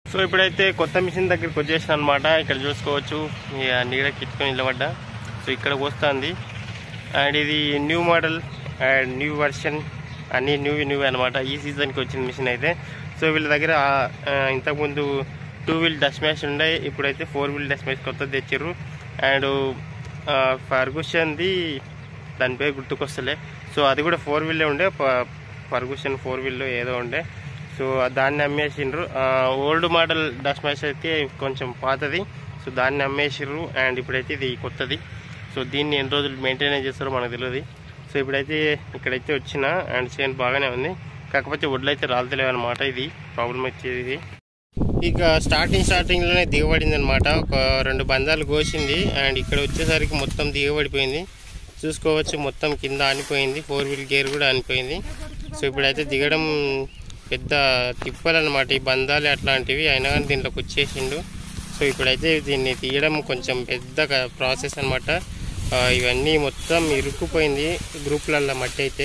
so ఇప్పుడైతే కొత్త machine దగ్గరికి వచ్చేసిన అనమాట ఇక్కడ చూసుకోవచ్చు ఇక నీడ కిట్టుకొని నిలబడ్డా సో ఇక్కడ వస్తుంది అండ్ ఇది new model and new version అన్ని న్యూ న్యూ అనమాట ఈ సీజన్కి వచ్చిన మిషన్ అయితే సో వీళ్ళ దగ్గర ఆ, ఇంతకుముందు టూ వీల్ డస్ట్ మ్యాష్ ఉండే ఇప్పుడైతే ఫోర్ వీల్ డస్ట్ మ్యాష్ కొత్తది తెచ్చారు అండ్ ఫర్గుషన్ది దాని పేరు గుర్తుకొస్తలే సో అది కూడా ఫోర్ వీల్లే ఉండే ఫర్గుషన్ ఫోర్ వీల్లో ఏదో ఉండే సో దాన్ని అమ్మేసిండ్రు ఓల్డ్ మోడల్ డస్ట్ మ్యాష్ అయితే కొంచెం పాతది సో దాన్ని అమ్మేసిర్రు అండ్ ఇప్పుడైతే ఇది కొత్తది సో దీన్ని ఎన్ని రోజులు మెయింటైన్ చేస్తారో మనకు తెలియదు సో ఇప్పుడైతే ఇక్కడైతే వచ్చిన అండ్ చేను బాగానే ఉంది కాకపోతే వడ్లు అయితే రాలుతలేవు అనమాట ఇది ప్రాబ్లం వచ్చేది ఇది ఇక స్టార్టింగ్ స్టార్టింగ్ లోనే దిగబడింది అనమాట ఒక రెండు బంధాలు కోసింది అండ్ ఇక్కడ వచ్చేసరికి మొత్తం దిగబడిపోయింది చూసుకోవచ్చు మొత్తం కింద ఆనిపోయింది ఫోర్ వీల్ గేర్ కూడా ఆనిపోయింది సో ఇప్పుడైతే దిగడం పెద్ద తిప్పాలన్నమాట ఈ బంధాలు అట్లాంటివి అయినా కానీ దీంట్లోకి వచ్చేసిండు సో ఇప్పుడైతే దీన్ని తీయడం కొంచెం పెద్ద ప్రాసెస్ అనమాట ఇవన్నీ మొత్తం ఇరుక్కుపోయింది గ్రూప్లల్లో మట్టి అయితే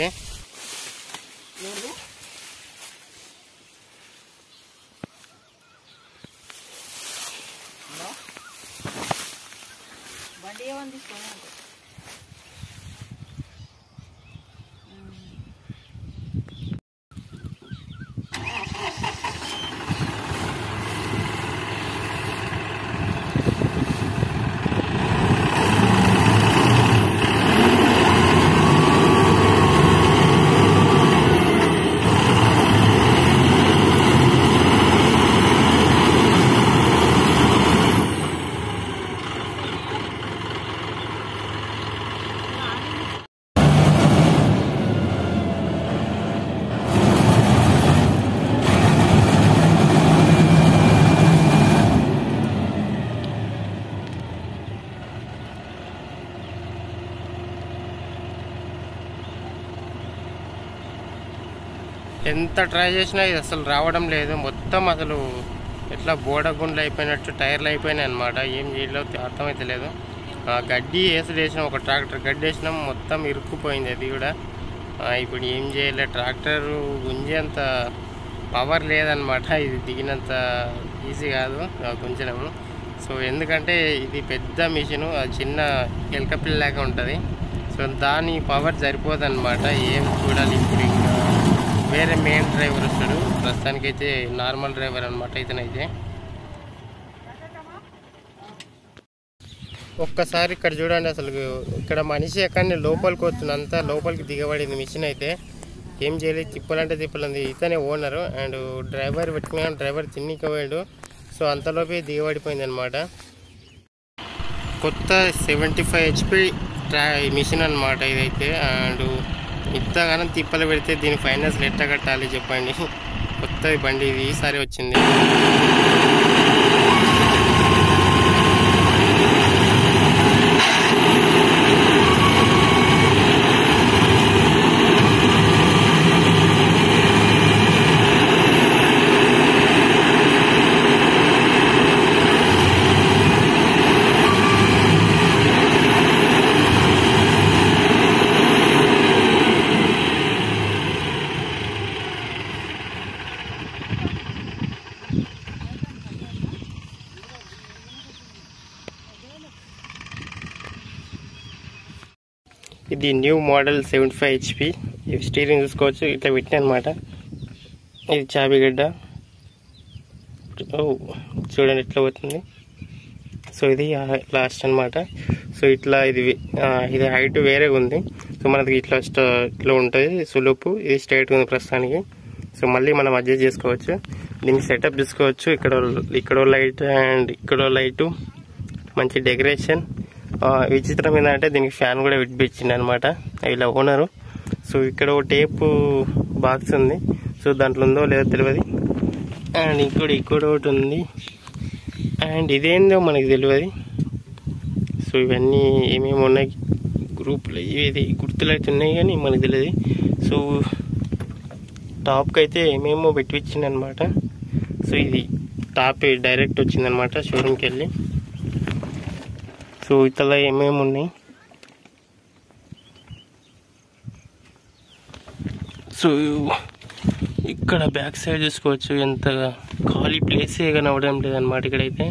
బండి ఏమని తీసుకోవాలి ఎంత ట్రై చేసినా ఇది అసలు రావడం లేదు మొత్తం అసలు ఎట్లా బోడ గుండ్లు అయిపోయినట్టు టైర్లు అయిపోయినాయి అనమాట ఏం చేయలేదో అర్థమైతే లేదు ఆ, గడ్డి వేసుడు వేసినాం ఒక ట్రాక్టర్ గడ్డి వేసినాం మొత్తం ఇరుక్కుపోయింది అది కూడా ఆ, ఇప్పుడు ఏం చేయలే ట్రాక్టర్ గుంజేంత పవర్ లేదనమాట ఇది దిగినంత ఈజీ కాదు ఆ, గుంజడము సో ఎందుకంటే ఇది పెద్ద మిషను అది చిన్న ఎలకపిల్ల లాగా ఉంటుంది సో దాని పవర్ సరిపోదన్నమాట ఏం చూడాలి ఇప్పుడు ఇంకా వేరే మెయిన్ డ్రైవర్ వస్తాడు ప్రస్తుతానికైతే నార్మల్ డ్రైవర్ అనమాట ఇతనైతే ఒక్కసారి ఇక్కడ చూడండి అసలు ఇక్కడ మనిషి ఎక్కడిని లోపలికి వస్తుంది అంతా లోపలికి దిగబడింది మిషన్ అయితే ఏం చేయలేదు తిప్పాలంటే తిప్పాలంది ఇతనే ఓనరు అండ్ డ్రైవర్ పెట్టుకున్నా డ్రైవర్ తిన్నిక పోయాడు సో అంతలోపే దిగబడిపోయింది అనమాట కొత్త seventy five HP transmission అనమాట ఇదైతే అండ్ ఇంతగానం తిప్పలు పెడితే దీని ఫైనాన్స్ ఎట్ట కట్టాలి చెప్పండి కొత్త బండి ఇది ఈసారి వచ్చింది ఇది new model seventy five HP ఇది స్టీరింగ్ చూసుకోవచ్చు ఇట్లా పెట్టిన అనమాట ఇది చాబిగడ్డ ఓ, చూడండి ఎట్లా పోతుంది సో ఇది లాస్ట్ అన్నమాట సో ఇట్లా ఇది ఆ, ఇది హైట్ వేరే ఉంది సో మనకి ఇట్లా స్ట- ఇట్లా ఉంటుంది సులుపు ఇది స్ట్రైట్ ఉంది ప్రస్తుతానికి సో మళ్ళీ మనం అడ్జస్ట్ చేసుకోవచ్చు దీనికి సెటప్ చూసుకోవచ్చు ఇక్కడ ఇక్కడ లైట్ అండ్ ఇక్కడ లైట్ మంచి డెకరేషన్ ఆ, విచిత్రం ఏంటంటే దీనికి ఫ్యాన్ కూడా విడిపించింది అనమాట ఇలా ఓనరు సో ఇక్కడ ఒక టేపు బాక్స్ ఉంది సో దాంట్లో ఉందో లేదో తెలియదు అండ్ ఇంకోటి ఇక్కడ ఒకటి ఉంది అండ్ ఇదేందో మనకి తెలియదు సో ఇవన్నీ ఏమేమి ఉన్నాయి గ్రూప్లో ఇది గుర్తులు అయితే ఉన్నాయి కానీ మనకు తెలియదు సో టాప్కి అయితే ఏమేమో పెట్టించింది అనమాట సో ఇది టాప్ డైరెక్ట్ వచ్చిందనమాట షోరూమ్కి వెళ్ళి సో ఇతల ఏమేమి ఉన్నాయి సో ఇక్కడ బ్యాక్ సైడ్ చూసుకోవచ్చు ఎంత ఖాళీ ప్లేసే కనవడం లేదన్నమాట ఇక్కడైతే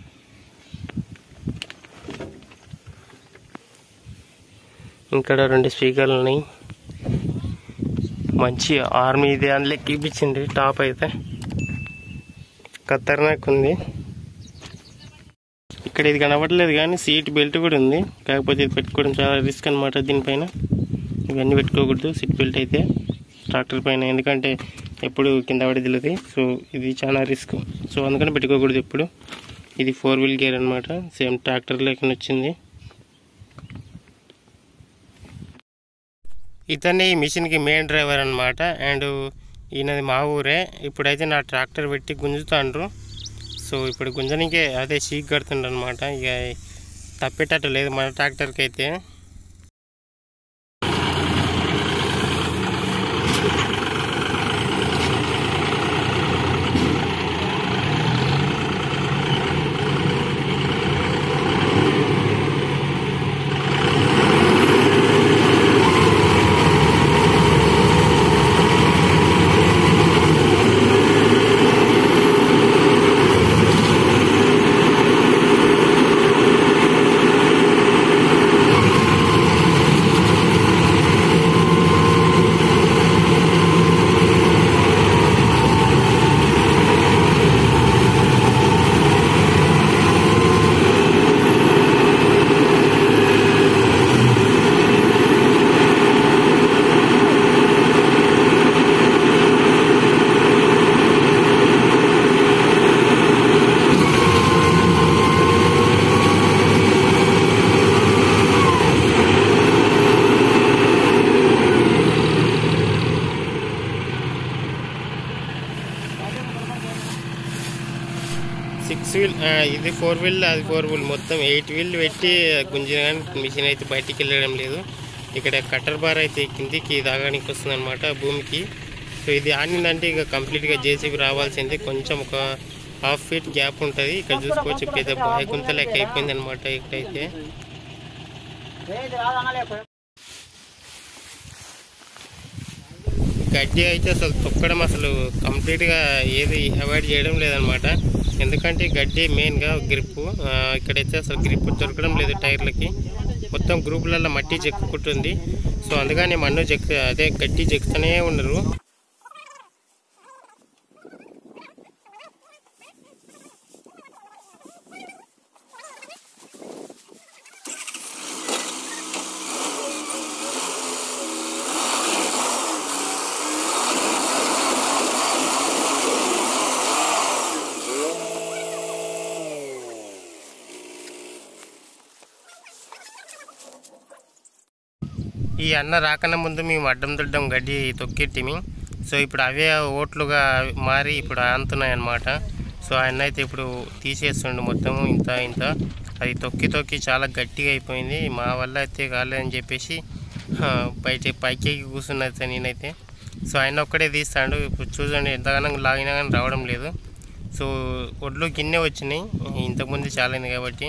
ఇక్కడ రెండు స్పీకర్లు ఉన్నాయి మంచి ఆర్మీ ఇది అని లెక్కిపించింది టాప్ అయితే ఖతర్నాక్ ఉంది ఇక్కడ ఇది కనబడలేదు కానీ సీట్ బెల్ట్ కూడా ఉంది కాకపోతే ఇది పెట్టుకోవడం చాలా రిస్క్ అనమాట దీనిపైన ఇవన్నీ పెట్టుకోకూడదు సీట్ బెల్ట్ అయితే ట్రాక్టర్ పైన ఎందుకంటే ఎప్పుడు కింద పడి తెలియదు సో ఇది చాలా రిస్క్ సో అందుకని పెట్టుకోకూడదు ఎప్పుడు ఇది ఫోర్ వీల్ గేర్ అనమాట సేమ్ ట్రాక్టర్ లేకుండా వచ్చింది ఇతనే ఈ మిషన్కి మెయిన్ డ్రైవర్ అనమాట అండ్ ఈయనది మా ఊరే ఇప్పుడైతే నా ట్రాక్టర్ పెట్టి గుంజుతాండ్రు సో ఇప్పుడు గుంజనికే అదే షీక్ కడుతుండ్రు అనమాట ఇక తప్పేటట్టు లేదు మన ట్రాక్టర్కి అయితే సిక్స్ వీల్ ఆ, ఇది ఫోర్ వీల్ అది ఫోర్ వీల్ మొత్తం ఎయిట్ వీల్ పెట్టి గుంజిన కానీ మిషన్ అయితే బయటికి వెళ్ళడం లేదు ఇక్కడ కట్టర్ బార్ అయితే కిందికి దాగానికి వస్తుంది అనమాట భూమికి సో ఇది ఆడిందంటే ఇక కంప్లీట్గా జేసీబీ రావాల్సింది కొంచెం ఒక హాఫ్ ఫీట్ గ్యాప్ ఉంటుంది ఇక్కడ చూసుకోవచ్చు పెద్ద బాయ్ గుంత లెక్క అయిపోయింది అనమాట ఇక్కడైతే గడ్డి అయితే అసలు తొక్కడం అసలు కంప్లీట్గా ఏది అవాయిడ్ చేయడం లేదనమాట ఎందుకంటే గడ్డి మెయిన్గా గ్రిప్ ఇక్కడైతే అసలు గ్రిప్ దొరకడం లేదు టైర్లకి మొత్తం గ్రూపులలో మట్టి చెక్కుకుంటుంది సో అందుకని మన్ను చెక్ అదే గడ్డి చెక్కుతూనే ఉండరు ఈ అన్న రాకన్నా ముందు మేము అడ్డం దొడ్డం గడ్డి తొక్కెట్టిమి సో ఇప్పుడు అవే ఓట్లుగా మారి ఇప్పుడు అంతున్నాయి అన్నమాట సో ఆయన అయితే ఇప్పుడు తీసేస్తుండు మొత్తం ఇంత ఇంత అది తొక్కి తొక్కి చాలా గట్టిగా అయిపోయింది మా వల్ల అయితే కాలేదని చెప్పేసి ఆ, బయట పైకి ఎక్కి కూర్చున్నది నేనైతే సో ఆయన ఒక్కడే తీస్తాడు ఇప్పుడు చూడండి ఎంతగానో లాగినా కానీ రావడం లేదు సో ఒడ్లు గిన్నె వచ్చినాయి ఇంతకుముందు చాలైంది కాబట్టి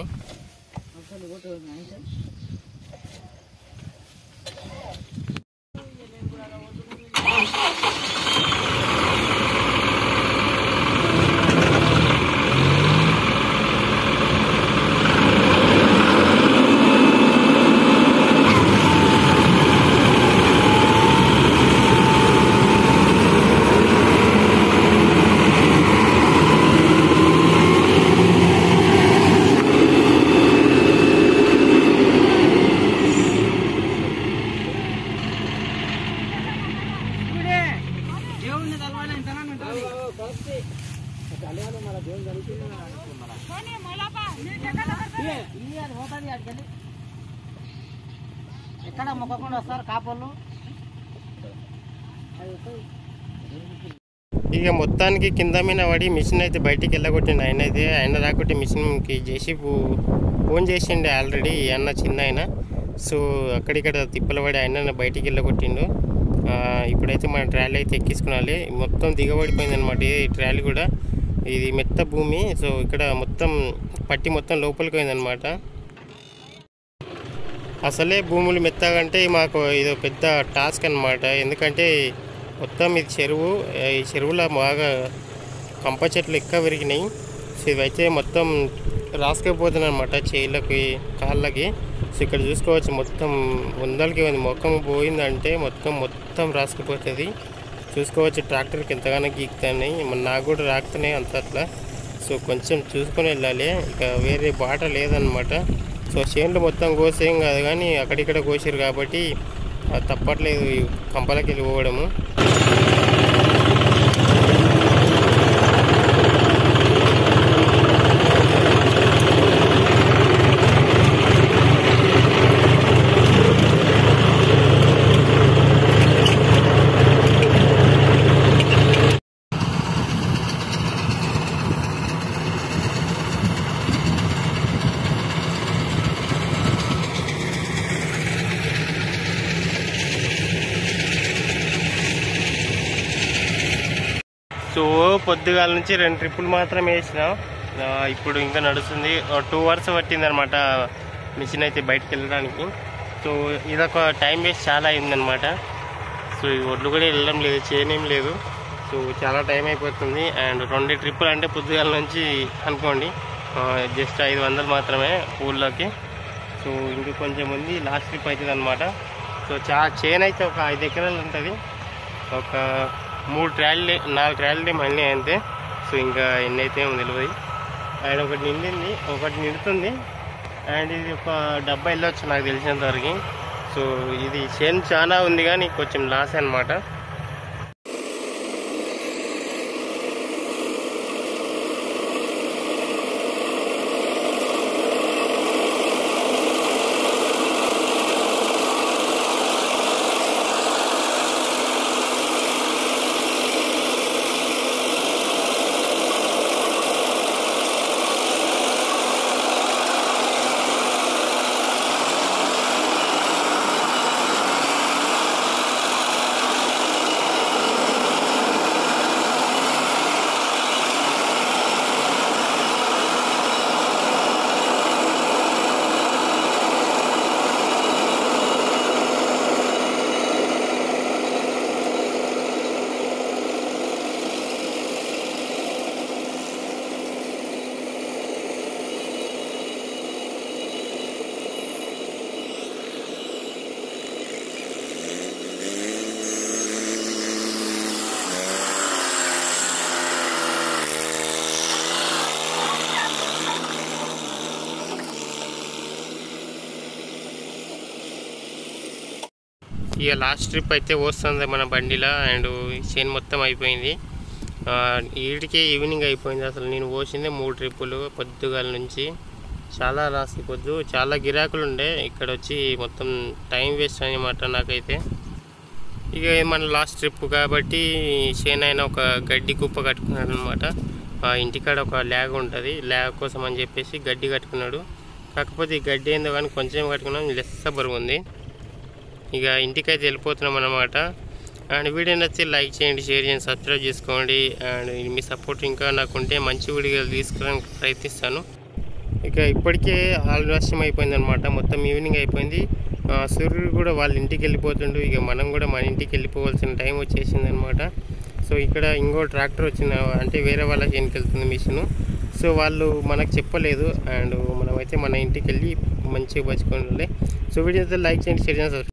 ఎక్కడ మొక్కకుండా వస్తారు కాపర్లు ఇక మొత్తానికి కింద మీద పడి మిషన్ అయితే బయటికి వెళ్ళగొట్టిండు ఆయన అయితే ఆయన రాకుంటే మిషన్కి చేసి ఫో- ఫోన్ చేసిండే ఆల్రెడీ ఈ అన్న చిన్న ఆయన సో అక్కడిక్కడ తిప్పలు పడి ఆయన బయటికి వెళ్ళగొట్టిండు ఆ, ఇప్పుడైతే మన ట్రాలీ అయితే ఎక్కించుకోవాలి మొత్తం దిగబడిపోయింది అనమాట ఈ ట్రాలీ కూడా ఇది మెత్త భూమి సో ఇక్కడ మొత్తం పట్టి మొత్తం లోపలికి పోయిందనమాట అసలే భూములు మెత్తగా అంటే మాకు ఇది ఒక పెద్ద టాస్క్ అనమాట ఎందుకంటే మొత్తం ఇది చెరువు ఈ చెరువులో బాగా కంప చెట్లు ఎక్కువ విరిగినాయి సో ఇవైతే మొత్తం రాసుకపోతున్నాయి అనమాట చేయిలకి కాళ్ళకి సో ఇక్కడ చూసుకోవచ్చు మొత్తం వందలకి ఉంది మొక్కం పోయిందంటే మొత్తం మొత్తం రాసుకుపోతుంది చూసుకోవచ్చు ట్రాక్టర్కి ఎంతగానో గీకుతున్నాయి మన నాకు కూడా రాకుతున్నాయి అంత అట్లా సో కొంచెం చూసుకొని వెళ్ళాలి ఇక వేరే బాట లేదనమాట సో చేనులు మొత్తం కోసేం కాదు కానీ అక్కడిక్కడ కోసారు కాబట్టి అది తప్పట్లేదు ఈ కంపలకి వెళ్ళి పోవడము సో పొద్దుగాల నుంచి రెండు ట్రిప్పులు మాత్రమే వేసిన ఆ, ఇప్పుడు ఇంకా నడుస్తుంది టూ అవర్స్ పట్టింది అనమాట మిషన్ అయితే బయటకు వెళ్ళడానికి సో ఇదొక టైం వేస్ట్ చాలా అయిందనమాట సో ఈ ఒడ్లు కూడా వెళ్ళడం లేదు చేయనేం లేదు సో చాలా టైం అయిపోతుంది అండ్ రెండు ట్రిప్పులు అంటే పొద్దుగాల నుంచి అనుకోండి జస్ట్ ఐదు వందలు మాత్రమే ఊళ్ళోకి సో ఇంక కొంచెం ఉంది లాస్ట్ ట్రిప్ అవుతుంది అనమాట సో చా చేను అయితే ఒక ఐదు ఎకరాలు ఉంటుంది ఒక మూడు ట్రాలీ నాలుగు ట్రాలీ మళ్ళీ అంతే సో ఇంకా ఎన్ని అయితే ఏమో తెలియదు అండ్ ఒకటి నిండింది ఒకటి నిండుతుంది అండ్ ఇది ఒక డబ్బా వెళ్ళొచ్చు నాకు తెలిసినంత వరకు సో ఇది చేను చాలా ఉంది కానీ కొంచెం లాస్ అన్నమాట ఇక లాస్ట్ ట్రిప్ అయితే వస్తుంది మన బండిలో అండ్ చేను మొత్తం అయిపోయింది ఆ, ఈడికే ఈవినింగ్ అయిపోయింది అసలు నేను పోసిందే మూడు ట్రిప్పులు పొద్దుగాల నుంచి చాలా రాసి పొద్దు చాలా గిరాకులు ఉండే ఇక్కడ వచ్చి మొత్తం టైం వేస్ట్ అనమాట నాకైతే ఇక ఇది మన లాస్ట్ ట్రిప్ కాబట్టి చేను ఆయన ఒక గడ్డి కుప్ప కట్టుకున్నాడు అనమాట ఇంటికాడ ఒక ల్యాగ్ ఉంటుంది ల్యాగ్ కోసం అని చెప్పేసి గడ్డి కట్టుకున్నాడు కాకపోతే ఈ గడ్డి ఏందో కానీ కొంచెం కట్టుకున్నాం లెస్స బరువు ఉంది ఇక ఇంటికైతే వెళ్ళిపోతున్నాం అన్నమాట అండ్ వీడియో నచ్చి లైక్ చేయండి షేర్ చేయండి సబ్స్క్రైబ్ చేసుకోండి అండ్ మీ సపోర్ట్ ఇంకా నాకుంటే మంచి వీడియోలు తీసుకురావడానికి ప్రయత్నిస్తాను ఇక ఇప్పటికే ఆలస్యం అయిపోయింది అనమాట మొత్తం ఈవినింగ్ అయిపోయింది ఆ, సూర్యుడు కూడా వాళ్ళ ఇంటికి వెళ్ళిపోతుండు ఇక మనం కూడా మన ఇంటికి వెళ్ళిపోవాల్సిన టైం వచ్చేసింది అనమాట సో ఇక్కడ ఇంకో ట్రాక్టర్ వచ్చిన అంటే వేరే వాళ్ళ చేనుకి వెళ్తుంది మిషన్ సో వాళ్ళు మనకు చెప్పలేదు అండ్ మనమైతే మన ఇంటికి వెళ్ళి మంచిగా పచ్చుకోండి సో వీడియో లైక్ చేయండి షేర్ చేయండి